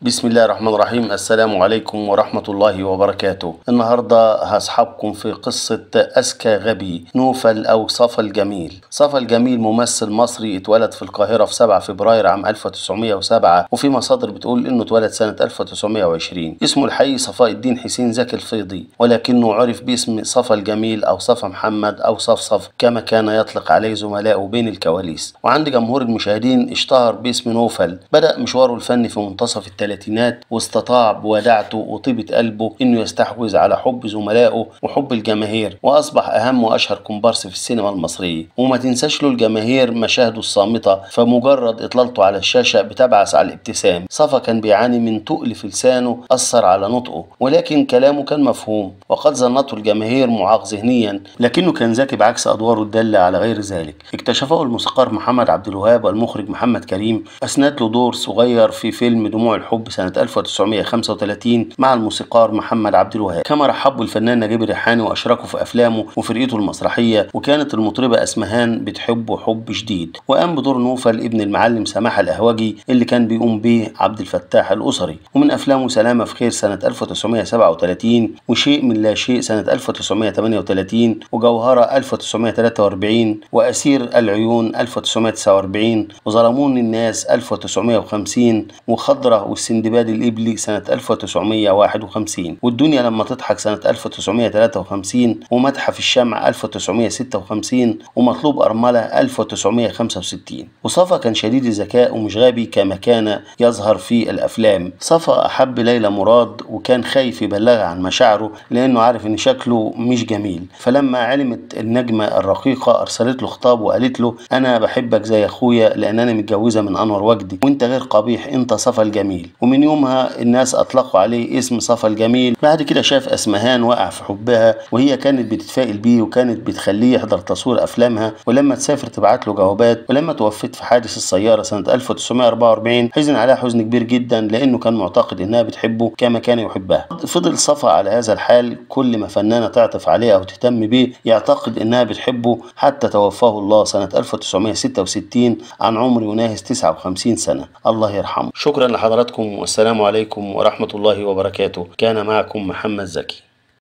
بسم الله الرحمن الرحيم السلام عليكم ورحمة الله وبركاته النهاردة هصحابكم في قصة أذكى غبي نوفل أو صفا الجميل صفا الجميل ممثل مصري اتولد في القاهرة في 7 فبراير عام 1907 وفي مصادر بتقول إنه اتولد سنة 1920 اسمه الحقيقي صفاء الدين حسين زكي الفيضي ولكنه عرف باسم صفا الجميل أو صفا محمد أو صفصف كما كان يطلق عليه زملائه بين الكواليس وعند جمهور المشاهدين اشتهر باسم نوفل بدأ مشواره الفني في منتصف الثلاثينات واستطاع بوداعته وطيبة قلبه انه يستحوذ على حب زملائه وحب الجماهير واصبح اهم واشهر كومبارس في السينما المصرية وما تنساش له الجماهير مشاهده الصامتة فمجرد اطلالته على الشاشة بتبعث على الابتسام صفا كان بيعاني من تقل في لسانه اثر على نطقه ولكن كلامه كان مفهوم وقد ظنته الجماهير معاق ذهنيا لكنه كان ذكي بعكس ادواره الدالة على غير ذلك اكتشفه الموسيقار محمد عبد الوهاب والمخرج محمد كريم اسند له دور صغير في فيلم دموع الحب سنة 1935 مع الموسيقار محمد عبد الوهاب كما رحبوا الفنان نجيب الريحاني واشركوا في افلامه وفرقته المسرحيه وكانت المطربه اسمهان بتحبه حب شديد وقام بدور نوفل ابن المعلم سماح القهوجي اللي كان بيقوم به عبد الفتاح الاسري ومن افلامه سلامه في خير سنه 1937 وشيء من لا شيء سنه 1938 وجوهره 1943 واسير العيون 1949 وظلمون الناس 1950 وخضره والسندباد الإبلي سنة 1951 والدنيا لما تضحك سنة 1953 ومتحف الشمع 1956 ومطلوب أرملة 1965 وصفا كان شديد الذكاء ومش غبي كما كان يظهر في الأفلام صفا أحب ليلى مراد وكان خايف يبلغها عن مشاعره لأنه عارف إن شكله مش جميل فلما علمت النجمة الرقيقة أرسلت له خطاب وقالت له أنا بحبك زي أخويا لأن أنا متجوزة من أنور وجدي وأنت غير قبيح أنت صفا الجميل ومن يومها الناس اطلقوا عليه اسم صفا الجميل بعد كده شاف اسمهان وقع في حبها وهي كانت بتتفائل بيه وكانت بتخليه يحضر تصوير افلامها ولما تسافر تبعت له جوابات ولما توفت في حادث السياره سنه 1944 حزن عليها حزن كبير جدا لانه كان معتقد انها بتحبه كما كان يحبها فضل صفا على هذا الحال كل ما فنانه تعطف عليه او تهتم بيه يعتقد انها بتحبه حتى توفاه الله سنه 1966 عن عمر يناهز 59 سنه الله يرحمه شكرا لحضراتكم والسلام عليكم ورحمة الله وبركاته كان معكم محمد زكي